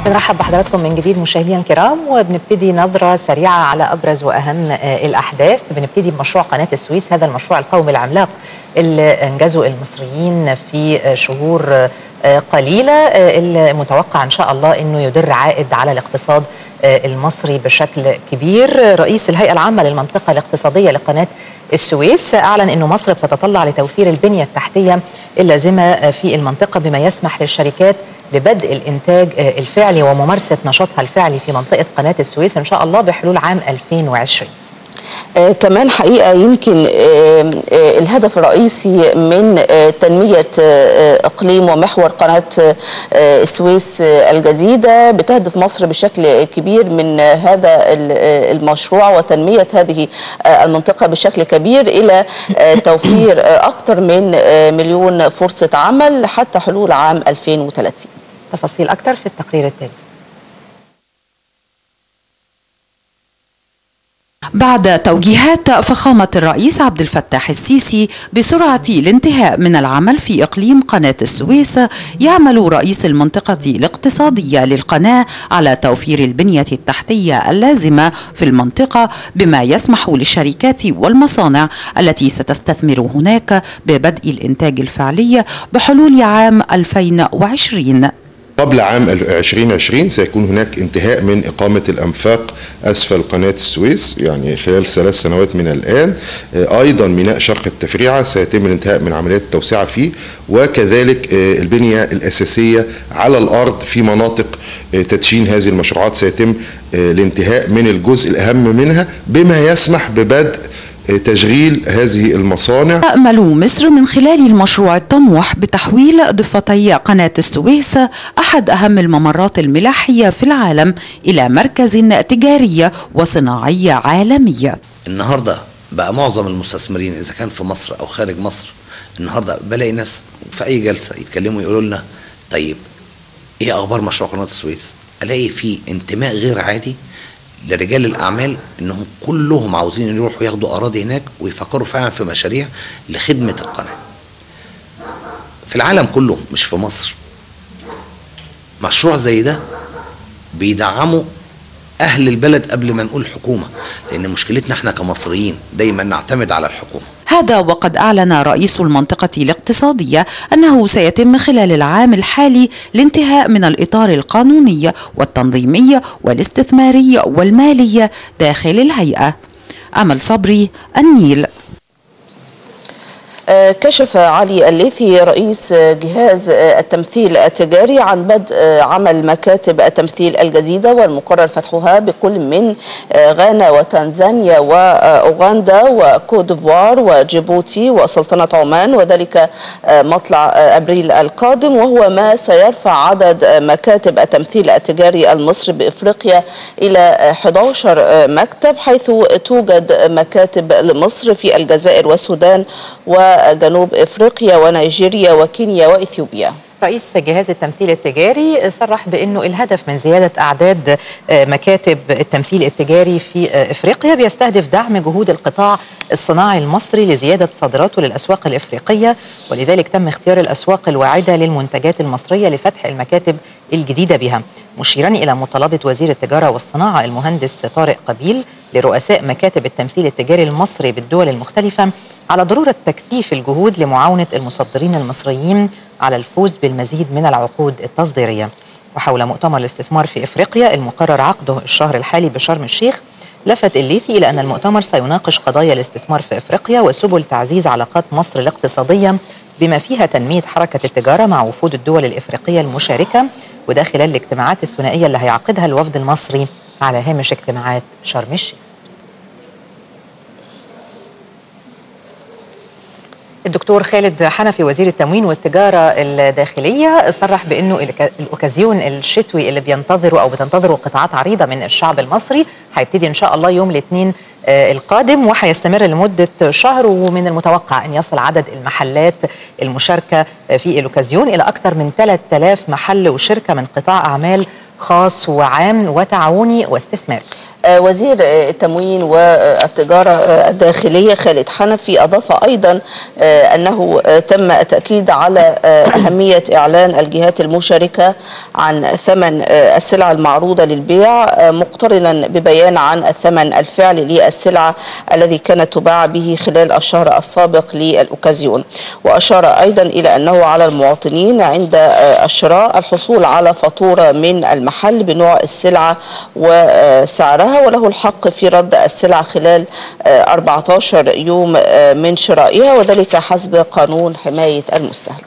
بنرحب بحضراتكم من جديد مشاهدينا الكرام وبنبتدي نظرة سريعة على أبرز وأهم الأحداث بنبتدي بمشروع قناة السويس هذا المشروع القومي العملاق اللي أنجزه المصريين في شهور قليلة المتوقع إن شاء الله أنه يدر عائد على الاقتصاد المصري بشكل كبير رئيس الهيئة العامة للمنطقة الاقتصادية لقناة السويس أعلن أنه مصر بتتطلع لتوفير البنية التحتية اللازمة في المنطقة بما يسمح للشركات ببدء الإنتاج الفعلي وممارسة نشاطها الفعلي في منطقة قناة السويس إن شاء الله بحلول عام 2020 آه كمان حقيقة يمكن آه آه الهدف الرئيسي من تنمية إقليم ومحور قناة السويس الجديدة بتهدف مصر بشكل كبير من هذا المشروع وتنمية هذه المنطقة بشكل كبير إلى توفير أكثر من مليون فرصة عمل حتى حلول عام 2030 تفاصيل أكثر في التقرير التالي بعد توجيهات فخامة الرئيس عبد الفتاح السيسي بسرعة الانتهاء من العمل في إقليم قناة السويس يعمل رئيس المنطقة الاقتصادية للقناة على توفير البنية التحتية اللازمة في المنطقة بما يسمح للشركات والمصانع التي ستستثمر هناك ببدء الإنتاج الفعلي بحلول عام 2020 قبل عام 2020 سيكون هناك انتهاء من إقامة الأنفاق أسفل قناة السويس يعني خلال ثلاث سنوات من الآن أيضا ميناء شرق التفريعة سيتم الانتهاء من عمليات التوسعة فيه وكذلك البنية الأساسية على الأرض في مناطق تدشين هذه المشروعات سيتم الانتهاء من الجزء الأهم منها بما يسمح ببدء تشغيل هذه المصانع تأمل مصر من خلال المشروع الطموح بتحويل ضفتي قناة السويس أحد أهم الممرات الملاحية في العالم إلى مركز تجاري وصناعي عالمي النهاردة بقى معظم المستثمرين إذا كان في مصر أو خارج مصر النهاردة بلاقي ناس في أي جلسة يتكلموا يقولوا لنا طيب إيه أخبار مشروع قناة السويس ألاقي فيه انتماء غير عادي لرجال الاعمال انهم كلهم عاوزين يروحوا ياخدوا اراضي هناك ويفكروا فعلا في مشاريع لخدمه القناه. في العالم كله مش في مصر. مشروع زي ده بيدعموا اهل البلد قبل ما نقول حكومه لان مشكلتنا احنا كمصريين دايما نعتمد على الحكومه. هذا وقد أعلن رئيس المنطقة الاقتصادية أنه سيتم خلال العام الحالي الانتهاء من الإطار القانوني والتنظيمي والاستثماري والمالي داخل الهيئة أمل صبري النيل كشف علي الليثي رئيس جهاز التمثيل التجاري عن بدء عمل مكاتب التمثيل الجديدة والمقرر فتحها بكل من غانا وتنزانيا وأوغندا وكوديفوار وجيبوتي وسلطنة عمان وذلك مطلع أبريل القادم وهو ما سيرفع عدد مكاتب التمثيل التجاري المصري بإفريقيا إلى 11 مكتب حيث توجد مكاتب لمصر في الجزائر والسودان و جنوب افريقيا ونيجيريا وكينيا واثيوبيا. رئيس جهاز التمثيل التجاري صرح بانه الهدف من زياده اعداد مكاتب التمثيل التجاري في افريقيا بيستهدف دعم جهود القطاع الصناعي المصري لزياده صادراته للاسواق الافريقيه ولذلك تم اختيار الاسواق الواعده للمنتجات المصريه لفتح المكاتب الجديده بها مشيرا الى مطالبه وزير التجاره والصناعه المهندس طارق قبيل لرؤساء مكاتب التمثيل التجاري المصري بالدول المختلفه على ضروره تكثيف الجهود لمعاونه المصدرين المصريين على الفوز بالمزيد من العقود التصديريه. وحول مؤتمر الاستثمار في افريقيا المقرر عقده الشهر الحالي بشرم الشيخ لفت الليثي الى ان المؤتمر سيناقش قضايا الاستثمار في افريقيا وسبل تعزيز علاقات مصر الاقتصاديه بما فيها تنميه حركه التجاره مع وفود الدول الافريقيه المشاركه وده خلال الاجتماعات الثنائيه اللي هيعقدها الوفد المصري على هامش اجتماعات شرم الشيخ. الدكتور خالد حنفي وزير التموين والتجارة الداخلية صرح بأنه الأوكازيون الشتوي اللي بينتظره أو بتنتظره قطاعات عريضة من الشعب المصري هيبتدي إن شاء الله يوم الاثنين القادم وهيستمر لمدة شهر ومن المتوقع أن يصل عدد المحلات المشاركة في الأوكازيون إلى أكثر من 3000 محل وشركة من قطاع أعمال خاص وعام وتعاوني واستثماري وزير التموين والتجارة الداخلية خالد حنفي أضاف أيضا أنه تم التأكيد على أهمية إعلان الجهات المشاركة عن ثمن السلع المعروضة للبيع مقترنا ببيان عن الثمن الفعلي للسلعة الذي كانت تباع به خلال الشهر السابق للأوكازيون وأشار أيضا إلى أنه على المواطنين عند الشراء الحصول على فاتورة من المحل بنوع السلعة وسعرها وله الحق في رد السلع خلال 14 يوم من شرائها وذلك حسب قانون حماية المستهلك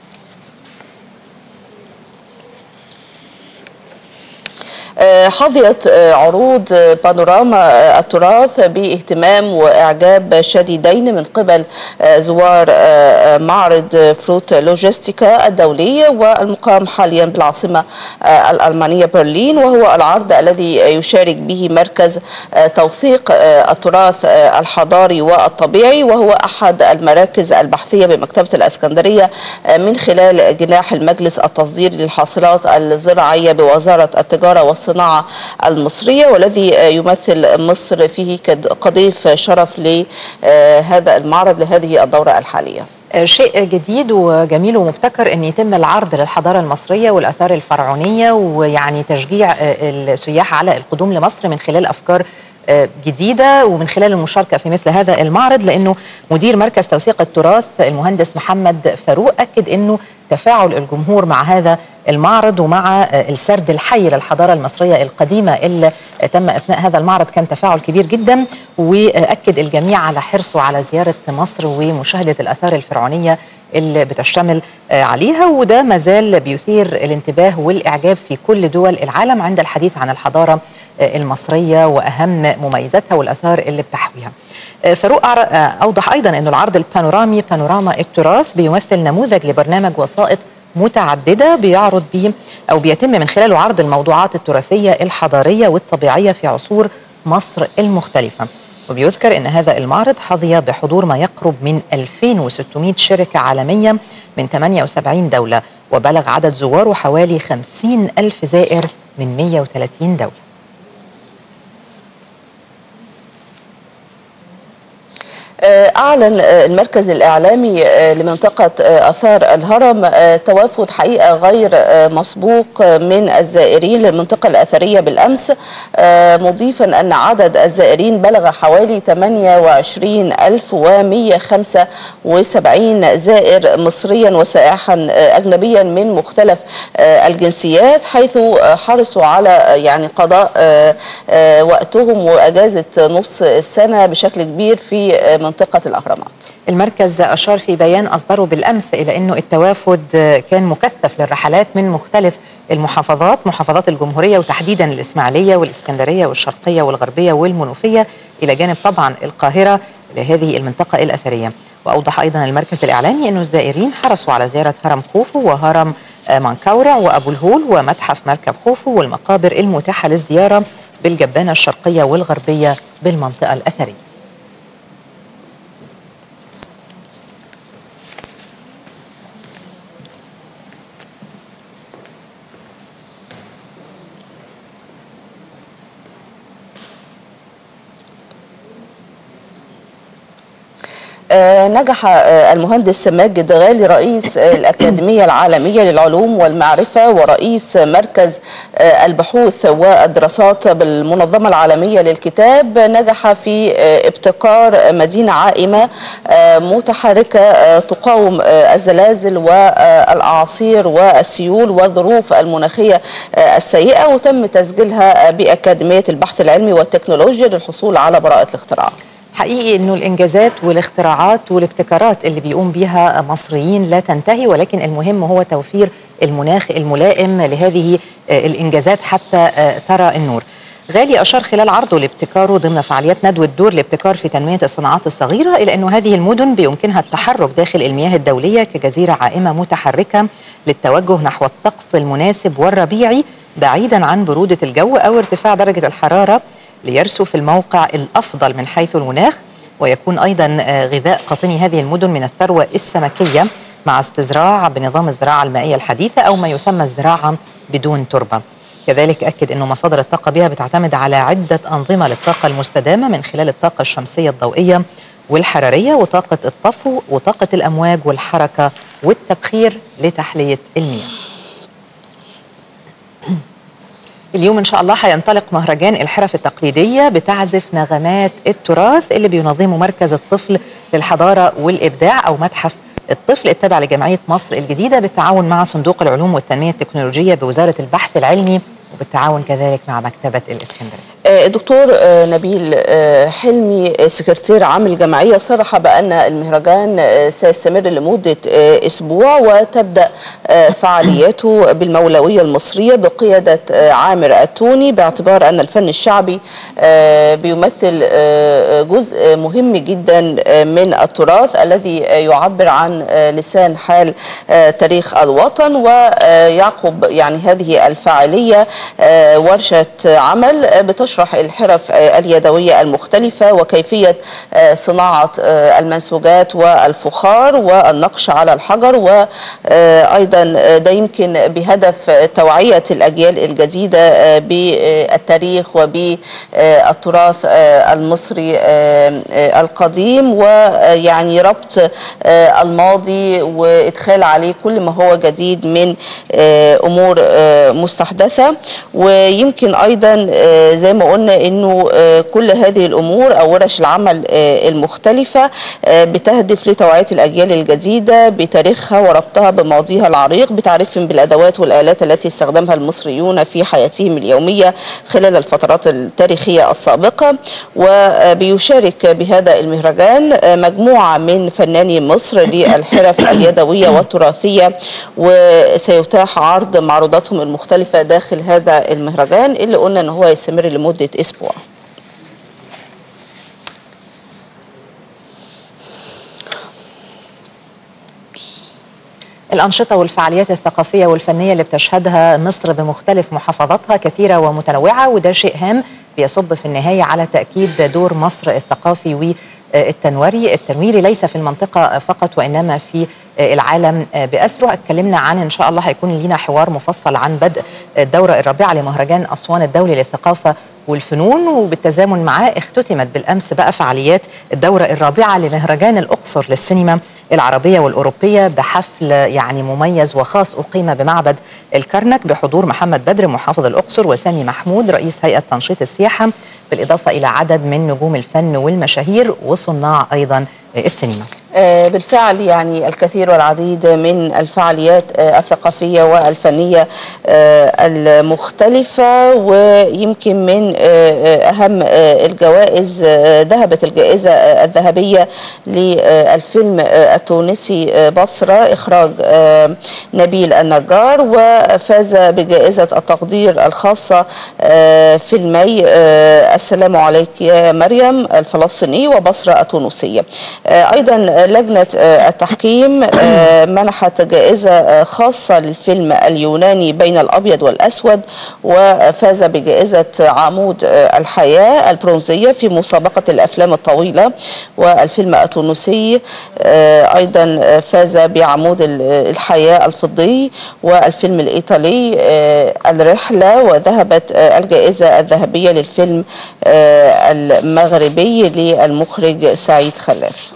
حظيت عروض بانوراما التراث باهتمام واعجاب شديدين من قبل زوار معرض فروت لوجيستيكا الدولي والمقام حاليا بالعاصمه الالمانيه برلين وهو العرض الذي يشارك به مركز توثيق التراث الحضاري والطبيعي وهو احد المراكز البحثيه بمكتبه الاسكندريه من خلال جناح المجلس التصديري للحاصلات الزراعيه بوزاره التجاره والصناعه الصناعة المصرية والذي يمثل مصر فيه كضيف شرف لهذا المعرض لهذه الدورة الحالية شيء جديد وجميل ومبتكر ان يتم العرض للحضاره المصريه والاثار الفرعونيه ويعني تشجيع السياح على القدوم لمصر من خلال افكار جديده ومن خلال المشاركه في مثل هذا المعرض لانه مدير مركز توثيق التراث المهندس محمد فاروق اكد انه تفاعل الجمهور مع هذا المعرض ومع السرد الحي للحضاره المصريه القديمه اللي تم اثناء هذا المعرض كان تفاعل كبير جدا واكد الجميع على حرصه على زياره مصر ومشاهده الاثار الفرعونيه اللي بتشتمل عليها وده مازال بيثير الانتباه والاعجاب في كل دول العالم عند الحديث عن الحضاره المصريه واهم مميزاتها والاثار اللي بتحويها. فاروق اوضح ايضا انه العرض البانورامي بانوراما التراث بيمثل نموذج لبرنامج وسائط متعدده بيعرض به او بيتم من خلاله عرض الموضوعات التراثيه الحضاريه والطبيعيه في عصور مصر المختلفه. وبيذكر ان هذا المعرض حظي بحضور ما يقرب من 2600 شركه عالميه من 78 دوله وبلغ عدد زواره حوالي 50 ألف زائر من 130 دوله. أعلن المركز الإعلامي لمنطقة أثار الهرم توافد حقيقة غير مسبوق من الزائرين للمنطقة الأثرية بالأمس مضيفا أن عدد الزائرين بلغ حوالي 28175 زائر مصريا وسائحا أجنبيا من مختلف الجنسيات حيث حرصوا على يعني قضاء وقتهم وأجازة نص السنة بشكل كبير في منطقة الأهرامات المركز أشار في بيان أصدره بالأمس إلى أنه التوافد كان مكثف للرحلات من مختلف المحافظات محافظات الجمهورية وتحديدا الإسماعيلية والإسكندرية والشرقية والغربية والمنوفية إلى جانب طبعا القاهرة لهذه المنطقة الأثرية وأوضح أيضا المركز الإعلامي أن الزائرين حرصوا على زيارة هرم خوفو وهرم مانكورع وأبو الهول ومتحف مركب خوفو والمقابر المتاحة للزيارة بالجبانة الشرقية والغربية بالمنطقة الأثرية نجح المهندس ماجد غالي رئيس الأكاديمية العالمية للعلوم والمعرفة ورئيس مركز البحوث والدراسات بالمنظمة العالمية للكتاب نجح في ابتكار مدينة عائمة متحركة تقاوم الزلازل والأعاصير والسيول والظروف المناخية السيئة وتم تسجيلها بأكاديمية البحث العلمي والتكنولوجيا للحصول على براءة الاختراع حقيقي انه الانجازات والاختراعات والابتكارات اللي بيقوم بها مصريين لا تنتهي ولكن المهم هو توفير المناخ الملائم لهذه الانجازات حتى ترى النور. غالي اشار خلال عرضه لابتكاره ضمن فعاليات ندوه دور الابتكار في تنميه الصناعات الصغيره الى انه هذه المدن بيمكنها التحرك داخل المياه الدوليه كجزيره عائمه متحركه للتوجه نحو الطقس المناسب والربيعي بعيدا عن بروده الجو او ارتفاع درجه الحراره ليرسو في الموقع الافضل من حيث المناخ ويكون ايضا غذاء قاطني هذه المدن من الثروه السمكيه مع استزراع بنظام الزراعه المائيه الحديثه او ما يسمى الزراعه بدون تربه. كذلك أكد أنه مصادر الطاقة بها بتعتمد على عدة أنظمة للطاقة المستدامة من خلال الطاقة الشمسية الضوئية والحرارية وطاقة الطفو وطاقة الأمواج والحركة والتبخير لتحلية المياه اليوم ان شاء الله هينطلق مهرجان الحرف التقليديه بتعزف نغمات التراث اللي بينظمه مركز الطفل للحضاره والابداع او متحف الطفل التابع لجمعيه مصر الجديده بالتعاون مع صندوق العلوم والتنميه التكنولوجيه بوزاره البحث العلمي وبالتعاون كذلك مع مكتبه الاسكندريه. دكتور نبيل حلمي سكرتير عام الجمعية صرح بأن المهرجان سيستمر لمدة أسبوع وتبدأ فعالياته بالمولوية المصرية بقيادة عامر التوني باعتبار أن الفن الشعبي بيمثل جزء مهم جدا من التراث الذي يعبر عن لسان حال تاريخ الوطن ويعقب يعني هذه الفعالية ورشة عمل بتشرح الحرف اليدوية المختلفة وكيفية صناعة المنسوجات والفخار والنقش على الحجر وأيضا ده يمكن بهدف توعية الأجيال الجديدة بالتاريخ وبالتراث المصري القديم ويعني ربط الماضي وإدخال عليه كل ما هو جديد من أمور مستحدثة ويمكن أيضا زي ما قلنا انه كل هذه الامور او ورش العمل المختلفه بتهدف لتوعيه الاجيال الجديده بتاريخها وربطها بماضيها العريق بتعريفهم بالادوات والالات التي استخدمها المصريون في حياتهم اليوميه خلال الفترات التاريخيه السابقه وبيشارك بهذا المهرجان مجموعه من فناني مصر للحرف اليدويه والتراثيه وسيتاح عرض معروضاتهم المختلفه داخل هذا المهرجان اللي قلنا ان هو يستمر لمدة أسبوع الأنشطة والفعاليات الثقافية والفنية اللي بتشهدها مصر بمختلف محافظاتها كثيرة ومتنوعة وده شيء هام بيصب في النهاية على تأكيد دور مصر الثقافي والتنوري التنويري ليس في المنطقة فقط وإنما في العالم بأسره اتكلمنا عن إن شاء الله هيكون لينا حوار مفصل عن بدء الدورة الرابعة لمهرجان أسوان الدولي للثقافة والفنون وبالتزامن معاه اختتمت بالامس بقى فعاليات الدوره الرابعه لمهرجان الاقصر للسينما العربيه والاوروبيه بحفل يعني مميز وخاص اقيم بمعبد الكرنك بحضور محمد بدر محافظ الاقصر وسامي محمود رئيس هيئه تنشيط السياحه بالاضافه الى عدد من نجوم الفن والمشاهير وصناع ايضا السينما. بالفعل يعني الكثير والعديد من الفعاليات الثقافيه والفنيه المختلفه ويمكن من اهم الجوائز ذهبت الجائزه الذهبيه للفيلم التونسي بصره اخراج نبيل النجار وفاز بجائزه التقدير الخاصه فيلمي السلام عليك يا مريم الفلسطيني وبصره التونسيه. ايضا لجنه التحكيم منحت جائزه خاصه للفيلم اليوناني بين الابيض والاسود وفاز بجائزه عمود الحياه البرونزيه في مسابقه الافلام الطويله والفيلم التونسي ايضا فاز بعمود الحياه الفضي والفيلم الايطالي الرحله وذهبت الجائزه الذهبيه للفيلم المغربي للمخرج سعيد خلاف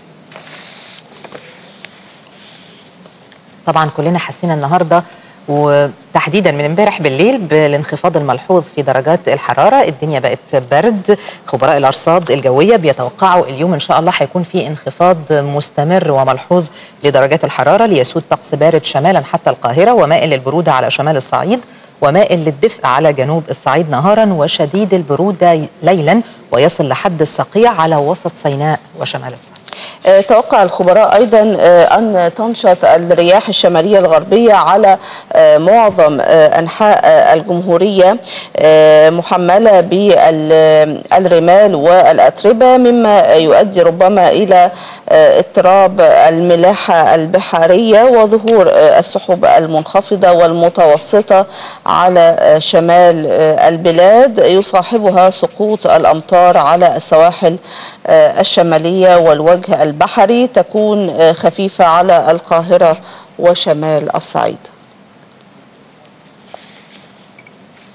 طبعا كلنا حسينا النهارده وتحديدا من امبارح بالليل بالانخفاض الملحوظ في درجات الحراره الدنيا بقت برد خبراء الارصاد الجويه بيتوقعوا اليوم ان شاء الله هيكون في انخفاض مستمر وملحوظ لدرجات الحراره ليسود طقس بارد شمالا حتى القاهره ومائل للبروده على شمال الصعيد ومائل للدفء على جنوب الصعيد نهارا وشديد البروده ليلا ويصل لحد الصقيع على وسط سيناء وشمال الصعيد توقع الخبراء ايضا ان تنشط الرياح الشماليه الغربيه على معظم انحاء الجمهوريه محمله بالرمال والاتربه مما يؤدي ربما الى اضطراب الملاحه البحريه وظهور السحب المنخفضه والمتوسطه على شمال البلاد يصاحبها سقوط الامطار على السواحل الشماليه والوجه البحري تكون خفيفة على القاهرة وشمال الصعيد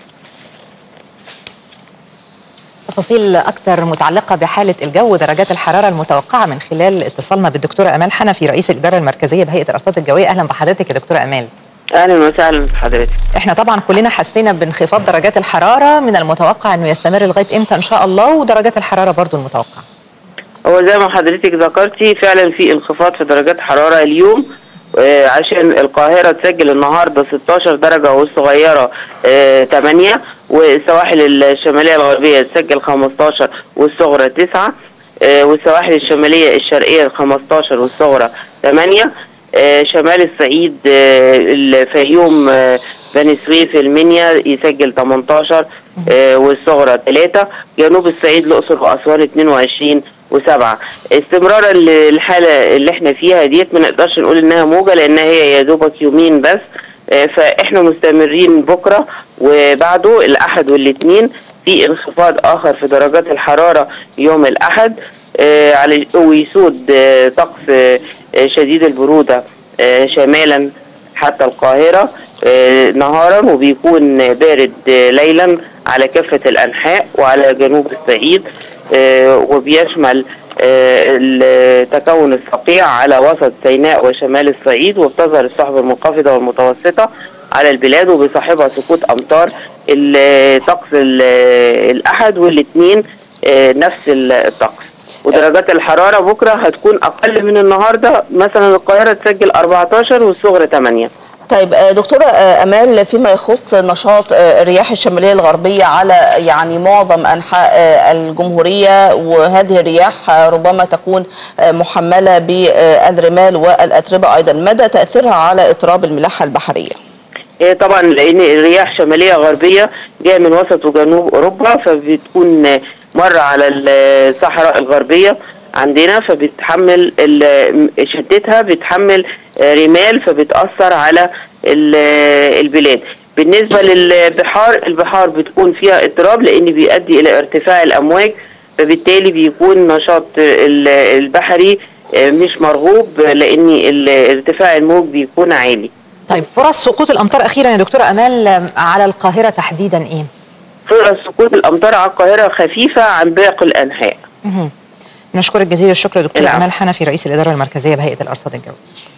تفاصيل اكثر متعلقه بحاله الجو ودرجات الحراره المتوقعه من خلال اتصالنا بالدكتوره امال حنفي رئيس الاداره المركزيه بهيئه الارصاد الجويه اهلا بحضرتك يا دكتوره امال اهلا وسهلا بحضرتك احنا طبعا كلنا حسينا بانخفاض درجات الحراره من المتوقع انه يستمر لغايه امتى ان شاء الله ودرجات الحراره برضو المتوقعه هو زي ما حضرتك ذكرتي فعلا في انخفاض في درجات الحراره اليوم آه، عشان القاهرة تسجل النهاردة 16 درجة والصغيرة آه، 8 والسواحل الشمالية الغربية تسجل 15 والصغرى 9 آه، والسواحل الشمالية الشرقية 15 والصغرى 8 آه، شمال الصعيد آه، الفيوم آه، بني سويف المنيا يسجل 18 آه، والصغرى 3 جنوب الصعيد الأقصر وأسوان 22 وسبعة استمرارا للحالة اللي احنا فيها ديت ما نقدرش نقول انها موجة لانها هي يا دوبك يومين بس آه، فاحنا مستمرين بكرة وبعده الاحد والاثنين في انخفاض اخر في درجات الحرارة يوم الاحد آه، على ويسود آه، طقس آه، شديد البرودة آه، شمالا حتى القاهرة آه، نهارا وبيكون بارد آه، ليلا على كافة الأنحاء وعلى جنوب الصعيد آه، وبيشمل آه، التكون الصقيع على وسط سيناء وشمال الصعيد وبتظهر السحب المنخفضة والمتوسطة على البلاد وبيصاحبها سقوط أمطار الطقس ال- الأحد والاثنين آه، نفس الطقس ودرجات الحرارة بكرة هتكون أقل من النهاردة مثلا القاهرة تسجل 14 والصغرى 8 طيب آه، دكتورة آه، أمال فيما يخص نشاط آه، الرياح الشمالية الغربية على يعني معظم أنحاء آه، الجمهورية وهذه الرياح آه، ربما تكون آه، محملة بالرمال والأتربة أيضا مدى تأثيرها على اضطراب الملاحة البحرية؟ هي طبعا لان الرياح شماليه غربيه جايه من وسط وجنوب اوروبا فبتكون مره على الصحراء الغربيه عندنا فبتحمل ال- شدتها بتحمل رمال فبتاثر على ال- البلاد بالنسبه للبحار البحار بتكون فيها اضطراب لان بيؤدي الى ارتفاع الامواج فبالتالي بيكون نشاط ال- البحري مش مرغوب لان ال- ارتفاع الموج بيكون عالي طيب فرص سقوط الامطار اخيرا يا دكتوره امال على القاهره تحديدا ايه فرص سقوط الامطار على القاهره خفيفه عن باقي الانحاء مهم. نشكرك جزيل الشكر دكتوره العفو. امال حنفي رئيس الاداره المركزيه بهيئه الارصاد الجويه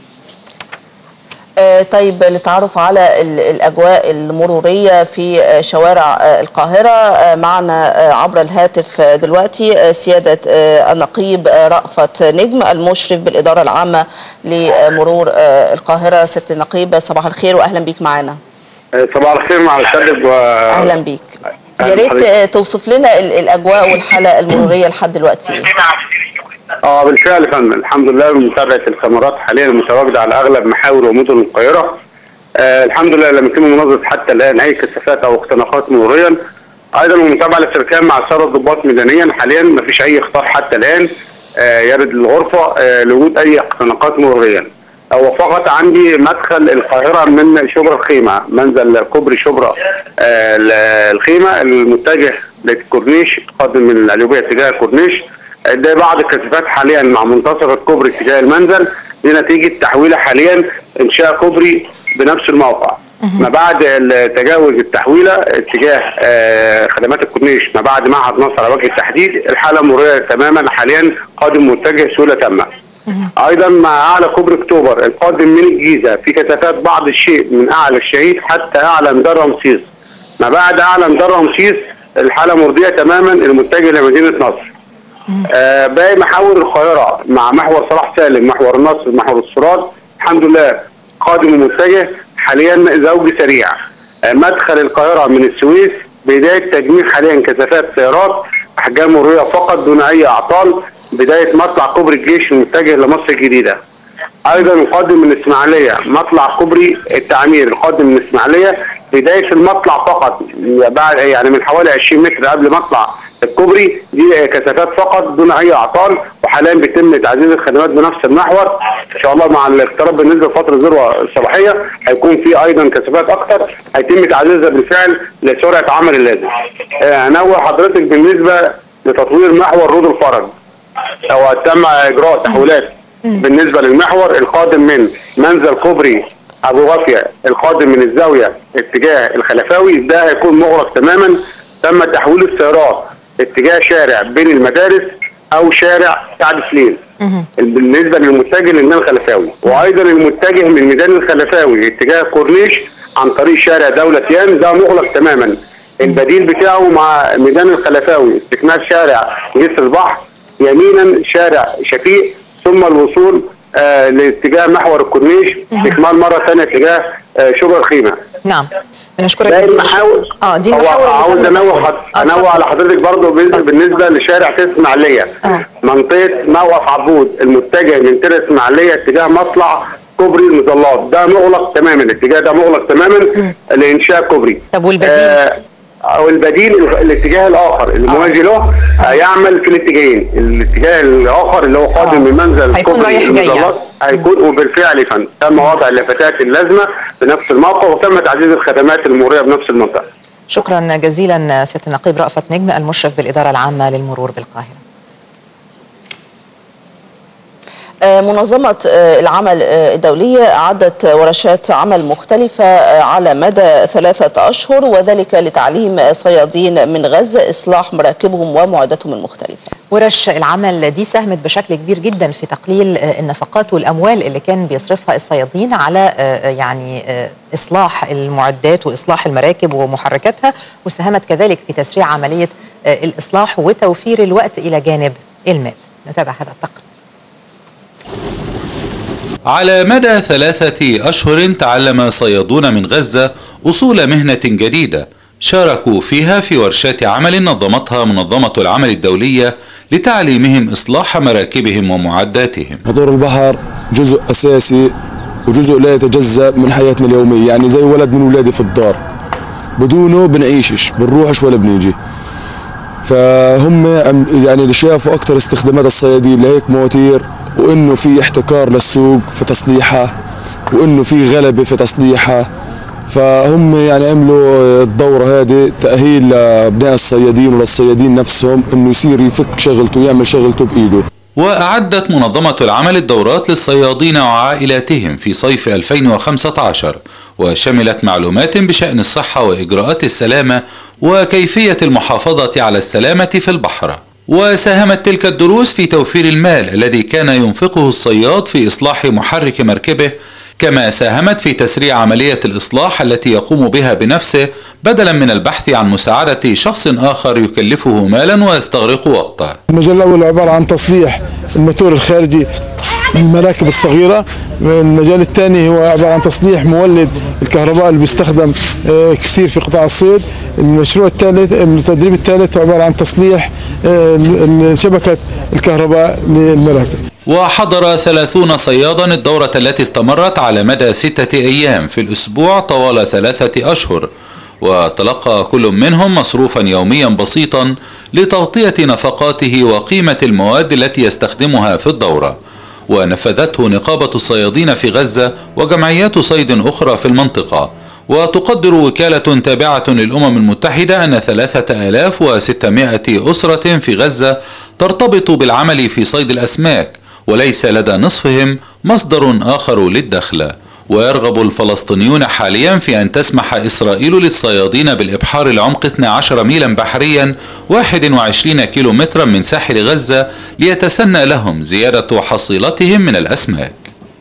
آه، طيب للتعرف على ال- الأجواء المرورية في آه، شوارع آه، القاهرة آه، معنا آه، عبر الهاتف آه، دلوقتي آه، سيادة آه، النقيب آه، رأفت نجم المشرف بالإدارة العامة لمرور آه، القاهرة ست النقيب صباح الخير وأهلا بيك معنا صباح الخير مع السيد و أهلا بيك يا أهلا ريت حضرتك. آه، توصف لنا ال- الأجواء والحالة المرورية لحد دلوقتي إيه؟ اه بالفعل يا فندم الحمد لله متابعه الكاميرات حاليا المتواجده على اغلب محاور ومدن القاهره آه الحمد لله لم يتم مناظره حتى الان اي كثافات او اختناقات مروريا ايضا المتابعه للسركان مع ساره ضباط ميدانيا حاليا ما فيش اي اخطار حتى الان آه يرد الغرفه آه لوجود اي اختناقات مروريا هو فقط عندي مدخل القاهره من شبرا الخيمه منزل كوبري شبرا آه ال- الخيمه المتجه للكورنيش قادم من القليوبيه اتجاه الكورنيش ده بعض الكثافات حاليا مع منتصف الكوبري اتجاه المنزل دي نتيجه تحويله حاليا انشاء كوبري بنفس الموقع ما بعد ال- تجاوز التحويله اتجاه آه، خدمات الكورنيش ما بعد معهد نصر على وجه التحديد الحاله مروريه تماما حاليا قادم متجه سهوله تامه ايضا مع اعلى كوبري اكتوبر القادم من الجيزه في كثافات بعض الشيء من اعلى الشهيد حتى اعلى مدار رمسيس ما بعد اعلى مدار رمسيس الحاله مرضيه تماما المتجه لمدينه نصر آه باقي محاور القاهرة مع محور صلاح سالم محور النصر محور الصراط الحمد لله قادم ومتجه حاليا زوج سريع آه مدخل القاهرة من السويس بداية تجميع حاليا كثافات سيارات أحجام مرورية فقط دون أي أعطال بداية مطلع كوبري الجيش المتجه لمصر الجديدة ايضا القادم من الاسماعيليه مطلع كوبري التعمير القادم من الاسماعيليه بدايه المطلع فقط بعد يعني من حوالي 20 متر قبل مطلع الكوبري دي كثافات فقط دون اي اعطال وحاليا بيتم تعزيز الخدمات بنفس المحور ان شاء الله مع الاقتراب بالنسبه لفتره الذروه الصباحيه هيكون في ايضا كثافات اكثر هيتم تعزيزها بالفعل لسرعه عمل اللازم. آه، انوه حضرتك بالنسبه لتطوير محور رود الفرج هو تم اجراء تحويلات بالنسبه للمحور القادم من منزل كوبري ابو غافيه القادم من الزاويه اتجاه الخلفاوي ده هيكون مغلق تماما تم تحويل السيارات اتجاه شارع بين المدارس او شارع سعد سليم بالنسبه للمتجه للميدان الخلفاوي وايضا المتجه من ميدان الخلفاوي اتجاه كورنيش عن طريق شارع دوله يان ده مغلق تماما البديل بتاعه مع ميدان الخلفاوي استكمال شارع جسر البحر يمينا شارع شفيق ثم الوصول آه لاتجاه محور الكورنيش استكمال مره ثانيه اتجاه آه شبرا الخيمه نعم بنشكرك ده جزيلا. المحاور اه دي هو المحاور اللي عاوز تم- انوه حض- آه، انوه على حضرتك برضه بالنسبه بالنسبه لشارع ترس اسماعيليه آه. منطقه موقف عبود المتجه من ترس اسماعيليه اتجاه مطلع كوبري المظلات ده مغلق تماما الاتجاه ده مغلق تماما لانشاء كوبري طب والبديل؟ آه او البديل ال- الاتجاه الاخر الموازي له آه، يعمل في الاتجاهين الاتجاه الاخر اللي هو قادم آه. من منزل هيكون كوبري رايح جاي يعني. المظلات هيكون وبالفعل يا فندم تم وضع اللافتات اللازمه بنفس الموقع وتم تعزيز الخدمات المروريه بنفس المنطقه شكرا جزيلا سياده النقيب رأفت نجم المشرف بالاداره العامه للمرور بالقاهره آه، منظمة آه، العمل آه، الدولية أعدت ورشات عمل مختلفة آه، على مدى ثلاثة أشهر وذلك لتعليم صيادين من غزة إصلاح مراكبهم ومعداتهم المختلفة ورش العمل دي ساهمت بشكل كبير جدا في تقليل آه، النفقات والاموال اللي كان بيصرفها الصيادين على آه، يعني آه، اصلاح المعدات واصلاح المراكب ومحركاتها وساهمت كذلك في تسريع عمليه آه، الاصلاح وتوفير الوقت الى جانب المال نتابع هذا التقرير على مدى ثلاثة أشهر تعلم صيادون من غزة أصول مهنة جديدة شاركوا فيها في ورشات عمل نظمتها منظمة العمل الدولية لتعليمهم إصلاح مراكبهم ومعداتهم حضور البحر جزء أساسي وجزء لا يتجزأ من حياتنا اليومية يعني زي ولد من ولادي في الدار بدونه بنعيشش بنروحش ولا بنيجي فهم عم- يعني اللي شافوا أكثر استخدامات الصيادين لهيك مواتير وإنه في احتكار للسوق في تصليحها وإنه في غلبة في تصليحها فهم يعني عملوا الدورة هذه تأهيل لأبناء الصيادين وللصيادين نفسهم إنه يصير يفك شغلته ويعمل شغلته بإيده وأعدت منظمة العمل الدورات للصيادين وعائلاتهم في صيف 2015 وشملت معلومات بشأن الصحة وإجراءات السلامة وكيفية المحافظة على السلامة في البحر وساهمت تلك الدروس في توفير المال الذي كان ينفقه الصياد في إصلاح محرك مركبه كما ساهمت في تسريع عملية الإصلاح التي يقوم بها بنفسه بدلا من البحث عن مساعدة شخص آخر يكلفه مالا ويستغرق وقته المجال الأول عبارة عن تصليح الموتور الخارجي المراكب الصغيرة المجال الثاني هو عبارة عن تصليح مولد الكهرباء اللي بيستخدم آه، كثير في قطاع الصيد المشروع الثالث التدريب الثالث هو عبارة عن تصليح آه، ال- شبكة الكهرباء للمراكب وحضر ثلاثون صيادا الدورة التي استمرت على مدى ستة أيام في الأسبوع طوال ثلاثة أشهر وتلقى كل منهم مصروفا يوميا بسيطا لتغطية نفقاته وقيمة المواد التي يستخدمها في الدورة ونفذته نقابة الصيادين في غزة وجمعيات صيد أخرى في المنطقة وتقدر وكالة تابعة للأمم المتحدة أن 3600 أسرة في غزة ترتبط بالعمل في صيد الأسماك وليس لدى نصفهم مصدر آخر للدخل ويرغب الفلسطينيون حاليا في أن تسمح إسرائيل للصيادين بالإبحار لعمق 12 ميلا بحريا 21 كيلومترا من ساحل غزة ليتسنى لهم زيادة حصيلتهم من الأسماك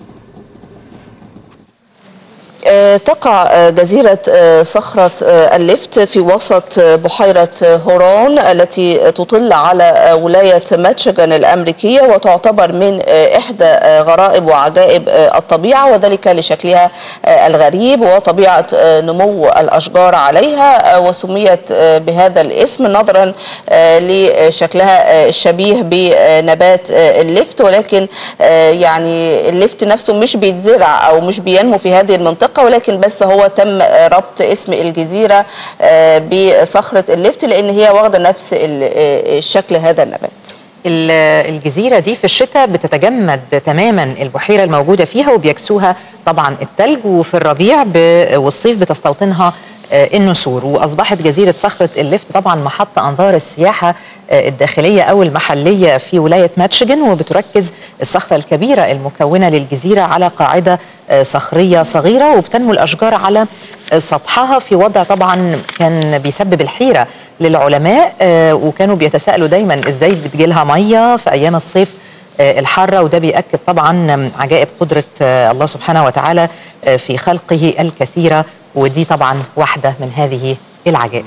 آه، تقع آه، جزيرة آه، صخرة آه، الليفت في وسط آه، بحيرة آه، هورون التي آه، تطل على آه، ولاية ماتشيغان الأمريكية وتعتبر من آه، إحدى آه، غرائب وعجائب آه، الطبيعة وذلك لشكلها آه، الغريب وطبيعة آه، نمو الأشجار عليها آه، وسميت آه، بهذا الاسم نظرا آه، لشكلها آه، الشبيه بنبات آه، الليفت ولكن آه، يعني الليفت نفسه مش بيتزرع أو مش بينمو في هذه المنطقة ولكن بس هو تم آه، ربط اسم الجزيرة آه، بصخرة الليفت لأن هي واخدة نفس ال- آه، الشكل هذا النبات ال- الجزيرة دي في الشتاء بتتجمد تماما البحيرة الموجودة فيها وبيكسوها طبعا التلج وفي الربيع ب- والصيف بتستوطنها آه، النسور واصبحت جزيره صخره الليفت طبعا محط انظار السياحه آه، الداخليه او المحليه في ولايه ماتشيجن وبتركز الصخره الكبيره المكونه للجزيره على قاعده آه، صخريه صغيره وبتنمو الاشجار على آه، سطحها في وضع طبعا كان بيسبب الحيره للعلماء آه، وكانوا بيتساءلوا دايما ازاي بتجيلها ميه في ايام الصيف آه، الحاره وده بيأكد طبعا عجائب قدره آه، الله سبحانه وتعالى آه، في خلقه الكثيره ودي طبعا واحده من هذه العجائب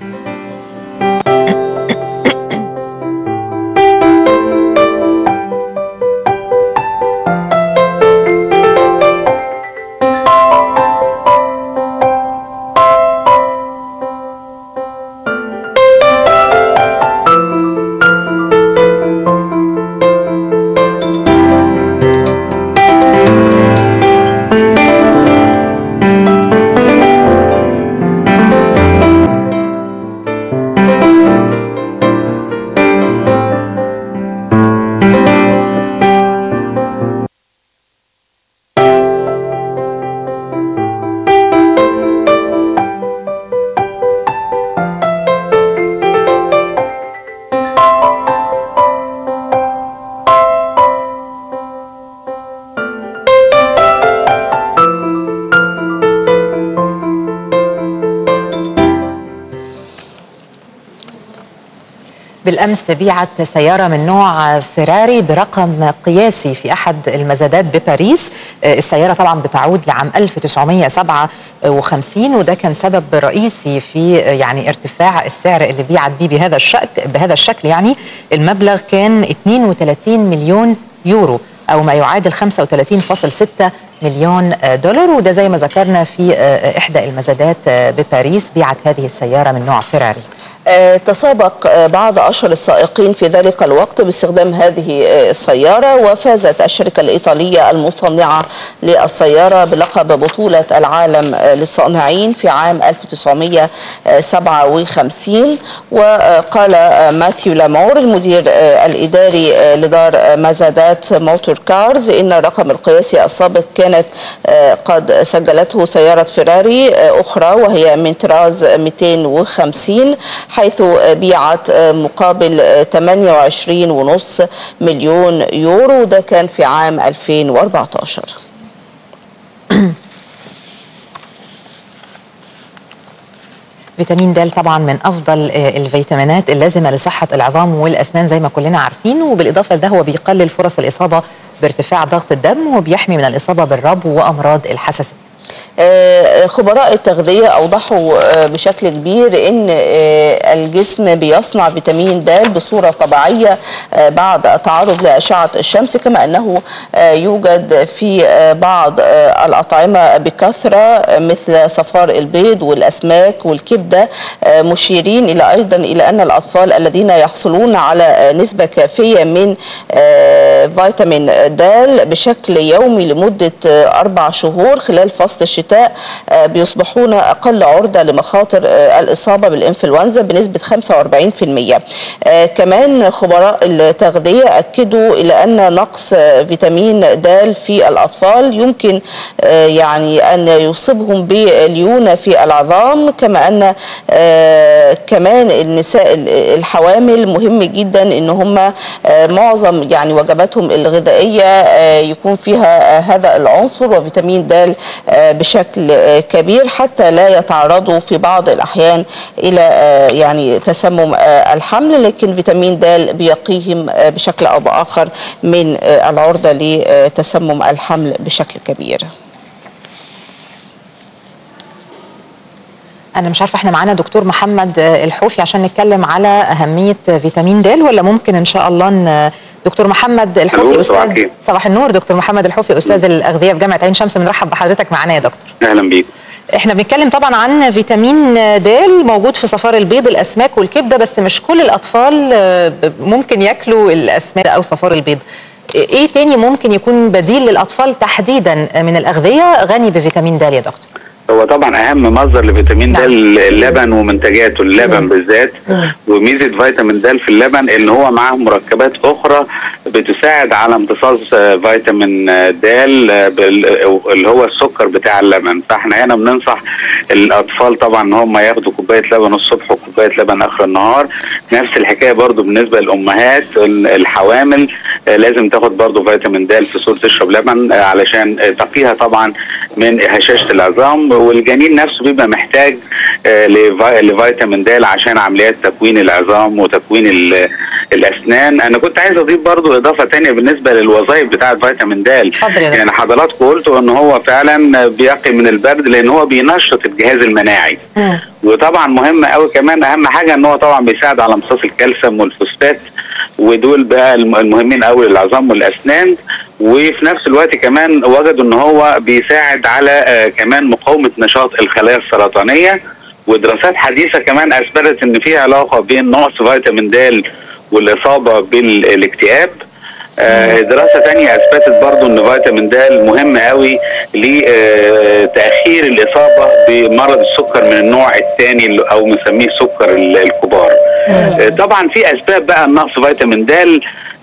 بالامس بيعت سياره من نوع فيراري برقم قياسي في احد المزادات بباريس آه، السياره طبعا بتعود لعام 1957 وده كان سبب رئيسي في آه، يعني ارتفاع السعر اللي بيعت بيه بهذا الشكل بهذا الشكل يعني المبلغ كان 32 مليون يورو او ما يعادل 35.6 مليون آه، دولار وده زي ما ذكرنا في آه، احدى المزادات آه، بباريس بيعت هذه السياره من نوع فيراري آه، تسابق آه، بعض أشهر السائقين في ذلك الوقت باستخدام هذه آه، السيارة وفازت الشركة الإيطالية المصنعة للسيارة بلقب بطولة العالم آه، للصانعين في عام 1957 وقال آه، ماثيو لامور المدير آه، الإداري آه، لدار آه، مزادات موتور كارز إن الرقم القياسي السابق كانت آه، قد سجلته سيارة فيراري آه، أخرى وهي من طراز 250 حيث بيعت مقابل 28.5 مليون يورو ده كان في عام 2014 فيتامين د طبعا من افضل آه، الفيتامينات اللازمه لصحه العظام والاسنان زي ما كلنا عارفين وبالاضافه لده هو بيقلل فرص الاصابه بارتفاع ضغط الدم وبيحمي من الاصابه بالربو وامراض الحساسيه آه، خبراء التغذية أوضحوا آه، بشكل كبير أن آه، الجسم بيصنع فيتامين د بصورة طبيعية آه، بعد التعرض لأشعة الشمس كما أنه آه، يوجد في آه، بعض آه، الأطعمة بكثرة آه، مثل صفار البيض والأسماك والكبدة آه، مشيرين إلى أيضا إلى أن الأطفال الذين يحصلون على آه، نسبة كافية من آه، فيتامين د بشكل يومي لمدة آه، أربع شهور خلال فصل الشتاء آه، بيصبحون أقل عرضة لمخاطر آه، الإصابة بالإنفلونزا بنسبة 45% آه، كمان خبراء التغذية أكدوا إلى أن نقص آه، فيتامين د في الأطفال يمكن آه، يعني أن يصيبهم بالليونة في العظام كما أن آه، كمان النساء ال- الحوامل مهم جدا ان هم آه، معظم يعني وجباتهم الغذائيه آه، يكون فيها آه، هذا العنصر وفيتامين د آه، بشكل آه، كبير حتى لا يتعرضوا في بعض الاحيان الى آه، يعني تسمم آه، الحمل لكن فيتامين د بيقيهم آه، بشكل او باخر من آه، العرضه لتسمم الحمل بشكل كبير انا مش عارفه احنا معانا دكتور محمد آه، الحوفي عشان نتكلم على اهميه آه، فيتامين د ولا ممكن ان شاء الله ان دكتور محمد الحوفي ألو، صباح استاذ الخير. صباح النور دكتور محمد الحوفي استاذ الاغذيه في جامعه عين شمس بنرحب بحضرتك معانا يا دكتور اهلا بيك احنا بنتكلم طبعا عن فيتامين د موجود في صفار البيض الاسماك والكبده بس مش كل الاطفال آه، ب- ممكن ياكلوا الاسماك او صفار البيض ايه تاني ممكن يكون بديل للاطفال تحديدا من الاغذيه غني بفيتامين د يا دكتور هو طبعا اهم مصدر لفيتامين د نعم. اللبن ومنتجاته اللبن بالذات وميزه فيتامين د في اللبن ان هو معاه مركبات اخرى بتساعد على امتصاص آه، فيتامين آه، د آه، بال- اللي هو السكر بتاع اللبن فاحنا هنا بننصح الاطفال طبعا ان هم ياخدوا كوبايه لبن الصبح وكوبايه لبن اخر النهار نفس الحكايه برضو بالنسبه للامهات ال- الحوامل آه، لازم تاخد برضو فيتامين د في صوره تشرب لبن آه، علشان آه، تقيها طبعا من هشاشه العظام والجنين نفسه بيبقى محتاج آه، لفي- لفيتامين د عشان عمليات تكوين العظام وتكوين ال- الاسنان انا كنت عايز اضيف برضو اضافه تانية بالنسبه للوظائف بتاعه فيتامين د اتفضل يا يعني حضراتكم قلتوا ان هو فعلا بيقي من البرد لان هو بينشط الجهاز المناعي مم. وطبعا مهم قوي كمان اهم حاجه ان هو طبعا بيساعد على امتصاص الكالسيوم والفوسفات ودول بقى الم- المهمين قوي للعظام والاسنان وفي نفس الوقت كمان وجدوا ان هو بيساعد على آه، كمان مقاومه نشاط الخلايا السرطانيه ودراسات حديثه كمان اثبتت ان في علاقه بين نقص فيتامين د والاصابه بالاكتئاب آه، دراسة تانية أثبتت برضو أن فيتامين د مهم قوي لتأخير الإصابة بمرض السكر من النوع الثاني اللي- أو مسميه سكر ال- الكبار آه، طبعا في أسباب بقى نقص فيتامين د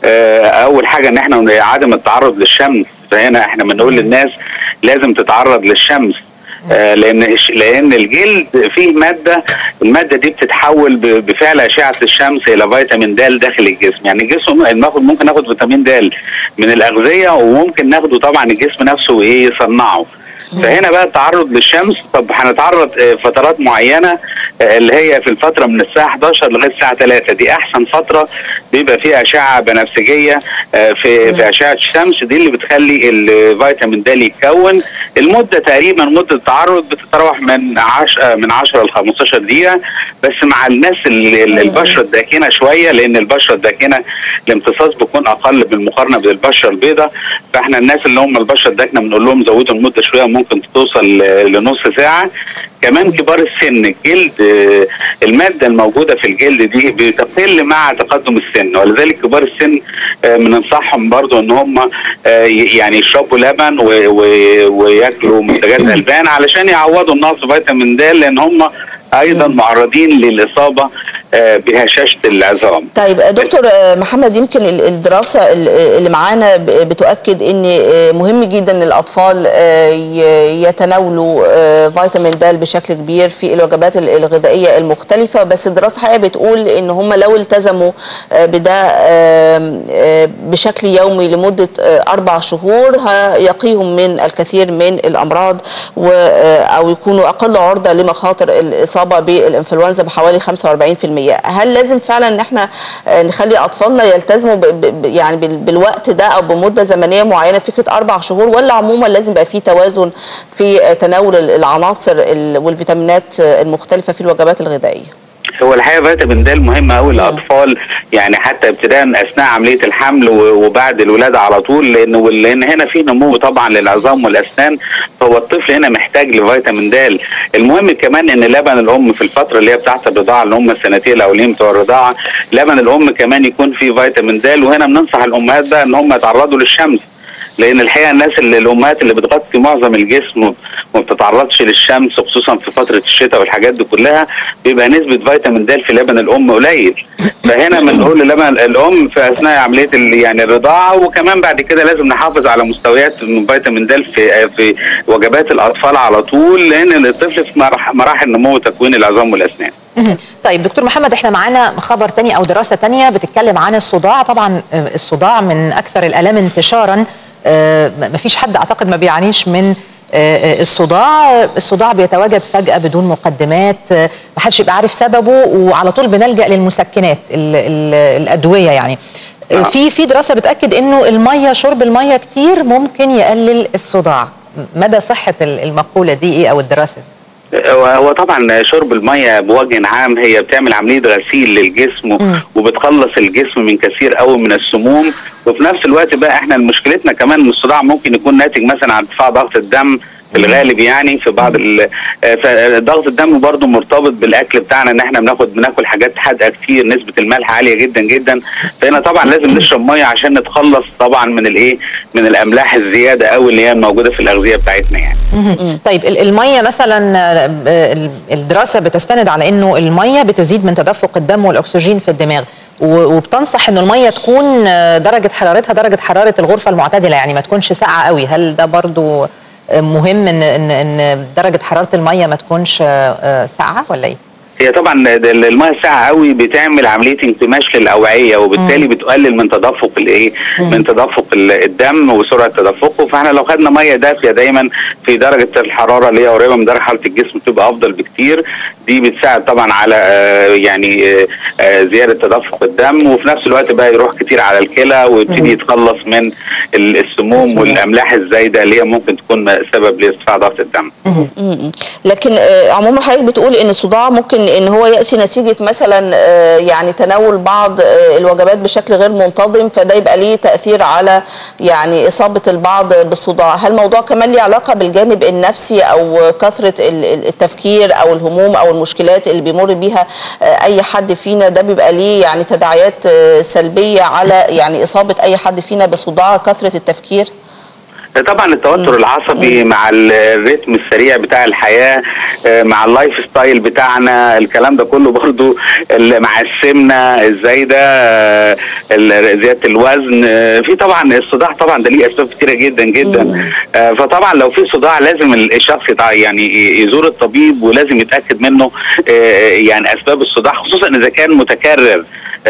أول حاجة أن احنا عدم التعرض للشمس فهنا احنا بنقول للناس لازم تتعرض للشمس آه، لان الش- لان الجلد فيه ماده الماده دي بتتحول ب- بفعل اشعه الشمس الى فيتامين د داخل الجسم يعني الجسم ناخد ممكن ناخد فيتامين د من الاغذيه وممكن ناخده طبعا الجسم نفسه وايه يصنعه فهنا بقى التعرض للشمس طب هنتعرض آه، فترات معينه آه، اللي هي في الفتره من الساعه 11 لغايه الساعه 3 دي احسن فتره بيبقى فيها اشعه بنفسجيه آه، في في اشعه الشمس دي اللي بتخلي الفيتامين د يتكون المده تقريبا مده التعرض بتتراوح من 10 من 10 ل 15 دقيقه بس مع الناس اللي اللي البشره الداكنه شويه لان البشره الداكنه الامتصاص بيكون اقل بالمقارنه بالبشره البيضاء فاحنا الناس اللي هم البشره الداكنه بنقول لهم زودوا المده شويه ممكن توصل ل- لنص ساعه كمان كبار السن الجلد آه، الماده الموجوده في الجلد دي بتقل مع تقدم السن ولذلك كبار السن آه، بننصحهم برضو ان هم آه، ي- يعني يشربوا لبن و- و- وياكلوا منتجات البان علشان يعوضوا النقص فيتامين د لان هم ايضا معرضين للاصابه آه، بهشاشه العظام طيب دكتور آه، محمد يمكن ال- الدراسة ال- اللي معانا ب- بتؤكد ان آه، مهم جدا ان الاطفال آه، ي- يتناولوا آه، فيتامين د بشكل كبير في الوجبات ال- الغذائية المختلفة بس الدراسة حقيقة بتقول ان هم لو التزموا آه، بده آه، آه، بشكل يومي لمدة آه، اربع شهور هيقيهم من الكثير من الامراض و- آه، او يكونوا اقل عرضة لمخاطر الاصابة بالانفلونزا بحوالي 45% هل لازم فعلا ان احنا آه، نخلي اطفالنا يلتزموا ب ب يعني بال- بالوقت ده او بمده زمنيه معينه فكره اربع شهور ولا عموما لازم يبقى في توازن في آه، تناول ال- العناصر ال- والفيتامينات آه، المختلفه في الوجبات الغذائيه؟ هو الحقيقه فيتامين د مهم قوي للاطفال يعني حتى ابتداء اثناء عمليه الحمل و- وبعد الولاده على طول لان لان هنا في نمو طبعا للعظام والاسنان فهو الطفل هنا محتاج لفيتامين د المهم كمان ان لبن الام في الفتره اللي هي بتاعه الرضاعه اللي هم السنتين الاولين بتوع الرضاعه لبن الام كمان يكون فيه فيتامين د وهنا بننصح الامهات بقى ان هم يتعرضوا للشمس لان الحقيقه الناس اللي الامهات اللي بتغطي معظم الجسم وما بتتعرضش للشمس خصوصا في فتره الشتاء والحاجات دي كلها بيبقى نسبه فيتامين د في لبن الام قليل فهنا بنقول للبن الام في اثناء عمليه ال- يعني الرضاعه وكمان بعد كده لازم نحافظ على مستويات من فيتامين د في في وجبات الاطفال على طول لان الطفل في مرح- مراحل نمو وتكوين العظام والاسنان مهم. طيب دكتور محمد احنا معانا خبر تاني او دراسه تانية بتتكلم عن الصداع طبعا آه، الصداع من اكثر الالام انتشارا آه، م- مفيش حد اعتقد ما بيعانيش من آه، آه، الصداع آه، الصداع بيتواجد فجأة بدون مقدمات آه، ما حدش يبقى عارف سببه وعلى طول بنلجأ للمسكنات ال ال الأدوية يعني آه، نعم. في في دراسة بتأكد انه المية شرب المية كتير ممكن يقلل الصداع مدى صحة ال- المقولة دي ايه او الدراسة دي؟ هو هو طبعا شرب الميه بوجه عام هي بتعمل عمليه غسيل للجسم مم. وبتخلص الجسم من كثير قوي من السموم وفي نفس الوقت بقى احنا مشكلتنا كمان ان الصداع ممكن يكون ناتج مثلا عن ارتفاع ضغط الدم في الغالب يعني في بعض ال- آه، فضغط الدم برضو مرتبط بالاكل بتاعنا ان احنا بناخد بناكل حاجات حادقه كتير نسبه الملح عاليه جدا جدا فهنا طبعا لازم نشرب ميه عشان نتخلص طبعا من الايه من الاملاح الزياده قوي اللي هي موجوده في الاغذيه بتاعتنا يعني مهم. طيب ال- الميه مثلا آه، ال- الدراسه بتستند على انه الميه بتزيد من تدفق الدم والاكسجين في الدماغ و- وبتنصح انه الميه تكون آه، درجه حرارتها درجه حراره الغرفه المعتدله يعني ما تكونش ساقعه قوي هل ده برضو آه، مهم ان ان ان درجه حراره الميه ما تكونش آه، آه، ساقعه ولا ايه؟ هي طبعا ال- الميه الساقعه قوي بتعمل عمليه انكماش للاوعيه وبالتالي بتقلل من تدفق الايه من تدفق ال- الدم وسرعه تدفقه فاحنا لو خدنا ميه دافيه دايما في درجه الحراره اللي هي قريبه من درجه حراره الجسم بتبقى افضل بكتير دي بتساعد طبعا على آه، يعني آه، آه، زياده تدفق الدم وفي نفس الوقت بقى يروح كتير على الكلى ويبتدي يتخلص من ال- السموم والاملاح الزايده اللي هي ممكن تكون سبب لارتفاع ضغط الدم مم. لكن آه، عموما حضرتك بتقول ان الصداع ممكن ان هو ياتي نتيجه مثلا آه، يعني تناول بعض آه، الوجبات بشكل غير منتظم فده يبقى ليه تاثير على يعني اصابه البعض بالصداع هل الموضوع كمان ليه علاقه بالجانب النفسي او كثره ال- ال- التفكير او الهموم او المشكلات اللي بيمر بيها آه، اي حد فينا ده بيبقى ليه يعني تداعيات آه، سلبيه على يعني اصابه اي حد فينا بصداع كثره التفكير طبعا التوتر العصبي مع ال- الريتم السريع بتاع الحياه آه، مع اللايف ستايل بتاعنا الكلام ده كله برضو ال- مع السمنه الزايده آه، ال- زياده الوزن آه، في طبعا الصداع طبعا ده ليه اسباب كتيره جدا جدا آه، فطبعا لو في صداع لازم الشخص يتع- يعني ي- يزور الطبيب ولازم يتاكد منه آه، يعني اسباب الصداع خصوصا اذا كان متكرر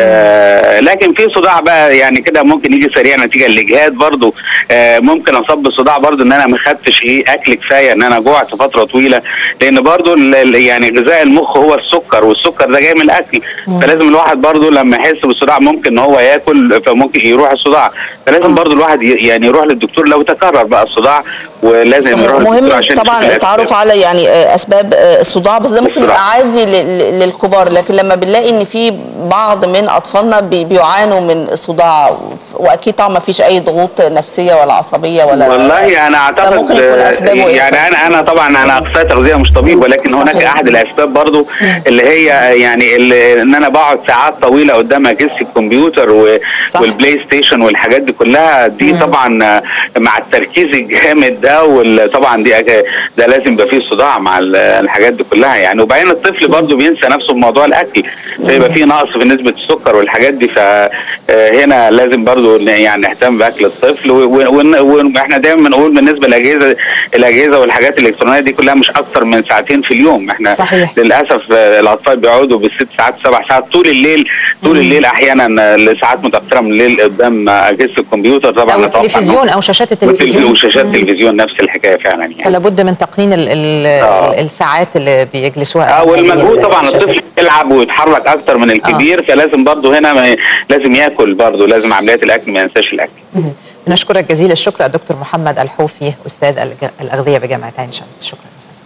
آه لكن في صداع بقى يعني كده ممكن يجي سريع نتيجه لاجهاد برضو آه ممكن اصاب بالصداع برضو ان انا ما خدتش ايه اكل كفايه ان انا جوعت فتره طويله لان برضو ال- ال- يعني غذاء المخ هو السكر والسكر ده جاي من الاكل فلازم الواحد برضو لما يحس بالصداع ممكن ان هو ياكل فممكن يروح الصداع فلازم برضو الواحد ي- يعني يروح للدكتور لو تكرر بقى الصداع ولازم صحيح. يروح للدكتور مهم عشان طبعا يشوف التعرف الأسباب. على يعني آه، اسباب آه، الصداع بس ده ممكن الصداع. يبقى عادي ل- ل- للكبار لكن لما بنلاقي ان في بعض من اطفالنا بي- بيعانوا من الصداع واكيد طبعا ما فيش اي ضغوط نفسيه ولا عصبيه ولا والله انا اعتقد ممكن يكون أسبابه إيه؟ يعني انا انا طبعا انا اخصائي تغذيه مش طبيب ولكن هناك صحيح. احد الاسباب برضو اللي هي يعني اللي ان انا بقعد ساعات طويله قدام اجهزه الكمبيوتر و- صح. والبلاي ستيشن والحاجات دي كلها دي طبعا مع التركيز الجامد ده وطبعا دي أك- ده لازم يبقى فيه صداع مع ال- الحاجات دي كلها يعني وبعدين الطفل برضو بينسى نفسه بموضوع الاكل فيبقى فيه نقص في نسبه السكر والحاجات دي فهنا لازم برضو ن- يعني نهتم باكل الطفل و- و- ون- واحنا دايما بنقول بالنسبه للاجهزه الاجهزه والحاجات الالكترونيه دي كلها مش اكتر من ساعتين في اليوم احنا صحيح. للاسف آه، الاطفال بيقعدوا بالست ساعات سبع ساعات طول الليل طول الليل احيانا آه، لساعات متاخره من الليل قدام آه، اجهزه الكمبيوتر طبعا او نتوقع إنه- التلفزيون او شاشات والتلفزيون التلفزيون وشاشات التلفزيون نفس الحكايه فعلا يعني فلا بد من تقنين ال ال آه. الساعات اللي بيجلسوها اه أمام والمجهود هذه طبعا الشاشات. الطفل يلعب ويتحرك اكتر من الكبير فلازم برضه هنا ما لازم ياكل برضه لازم عمليات الاكل ما ينساش الاكل نشكرك جزيل الشكر الدكتور محمد الحوفي استاذ الج- الاغذيه بجامعه عين شمس شكرا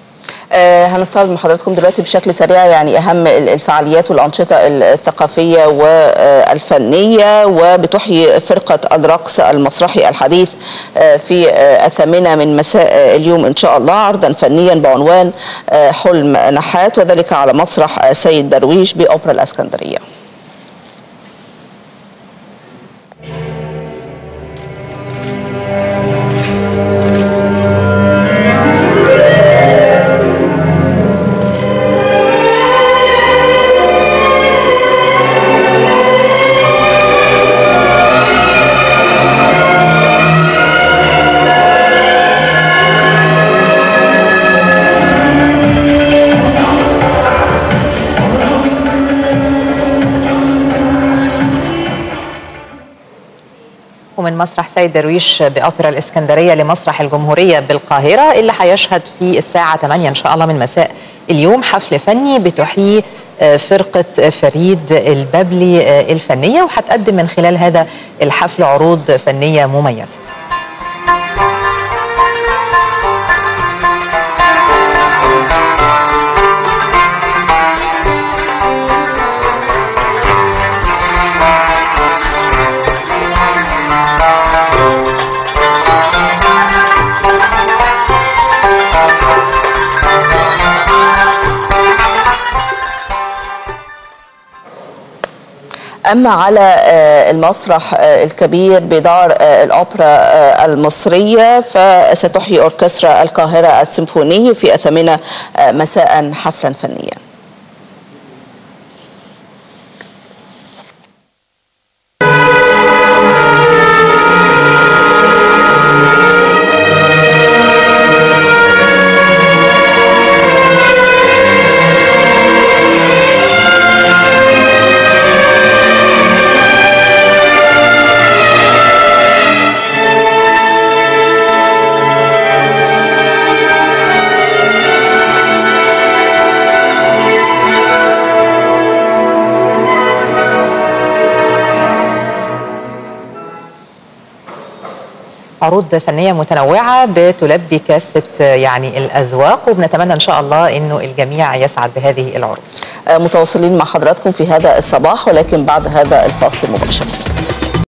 آه هنستعرض مع حضراتكم دلوقتي بشكل سريع يعني اهم ال- الفعاليات والانشطه الثقافيه والفنيه وبتحيي فرقه الرقص المسرحي الحديث آه في آه الثامنه من مساء آه اليوم ان شاء الله عرضا فنيا بعنوان آه حلم نحات وذلك على مسرح آه سيد درويش باوبرا الاسكندريه. ومن مسرح سيد درويش بأوبرا الإسكندرية لمسرح الجمهورية بالقاهرة اللي هيشهد في الساعة 8 إن شاء الله من مساء اليوم حفل فني بتحييه آه، فرقة فريد البابلي آه، الفنية وهتقدم من خلال هذا الحفل عروض فنية مميزة أما على المسرح الكبير بدار الأوبرا المصرية فستحيي أوركسترا القاهرة السيمفوني في الثامنة مساء حفلا فنيا عروض فنيه متنوعه بتلبي كافه يعني الاذواق وبنتمنى ان شاء الله انه الجميع يسعد بهذه العروض. متواصلين مع حضراتكم في هذا الصباح ولكن بعد هذا الفاصل مباشره.